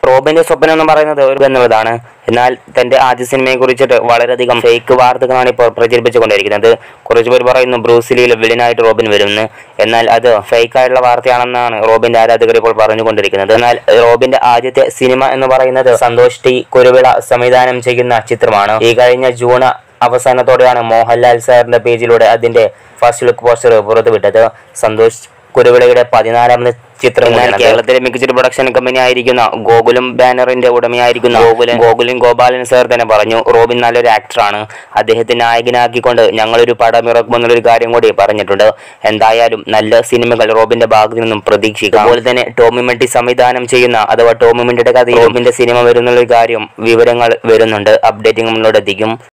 റോബിന്റെ സ്വപ്നം എന്ന് പറയുന്നത് ഒരു എന്നുള്ളതാണ് എന്നാൽ തന്റെ ആദ്യ സിനിമയെ കുറിച്ചിട്ട് വളരെയധികം ഫേക്ക് വാർത്തകളാണ് ഇപ്പോൾ പ്രചരിപ്പിച്ചുകൊണ്ടിരിക്കുന്നത് കുറച്ചു പേർ പറയുന്നു ബ്രൂസിലിയിൽ വില്ലനായിട്ട് റോബിൻ വരുമെന്ന് എന്നാൽ അത് ഫേക്ക് ആയിട്ടുള്ള വാർത്തയാണെന്നാണ് റോബിന്റെ ആരാധകർ ഇപ്പോൾ പറഞ്ഞുകൊണ്ടിരിക്കുന്നത് എന്നാൽ റോബിന്റെ ആദ്യത്തെ സിനിമ എന്ന് പറയുന്നത് സന്തോഷ് ടി കുരുവിള സംവിധാനം ചെയ്യുന്ന ചിത്രമാണ് ഈ കഴിഞ്ഞ ജൂൺ അവസാനത്തോടെയാണ് മോഹൻലാൽ സാറിന്റെ പേജിലൂടെ അതിന്റെ ഫസ്റ്റ് ലുക്ക് പോസ്റ്റർ പുറത്തുവിട്ടത് സന്തോഷ് കുരുവിളയുടെ പതിനാലാമത് ചിത്രം എന്നാൽ കേരളത്തിലെ മികച്ചൊരു പ്രൊഡക്ഷൻ കമ്പനി ആയിരിക്കുന്ന ഗോകുലം ബാനറിന്റെ ഉടമയായിരിക്കുന്ന ഗോകുലൻ ഗോകുലൻ ഗോപാലൻ സാർ തന്നെ പറഞ്ഞു റോബിൻ നല്ലൊരു ആക്ടറാണ് അദ്ദേഹത്തെ നായകനാക്കിക്കൊണ്ട് ഞങ്ങളൊരു പടം ഇറക്കുമെന്നുള്ളൊരു കാര്യം കൂടി പറഞ്ഞിട്ടുണ്ട് എന്തായാലും നല്ല സിനിമകൾ റോബിന്റെ ഭാഗത്തു നിന്നും പ്രതീക്ഷിക്കാം അതുപോലെ തന്നെ ടോമി മെട്ടി സംവിധാനം ചെയ്യുന്ന അഥവാ ടോമി മെട്ടിയുടെ കഥയിൽ റോബിന്റെ സിനിമ വരുന്നുള്ള കാര്യം വിവരങ്ങൾ വരുന്നുണ്ട് അപ്ഡേറ്റിംഗ് നമ്മളോട് എത്തിക്കും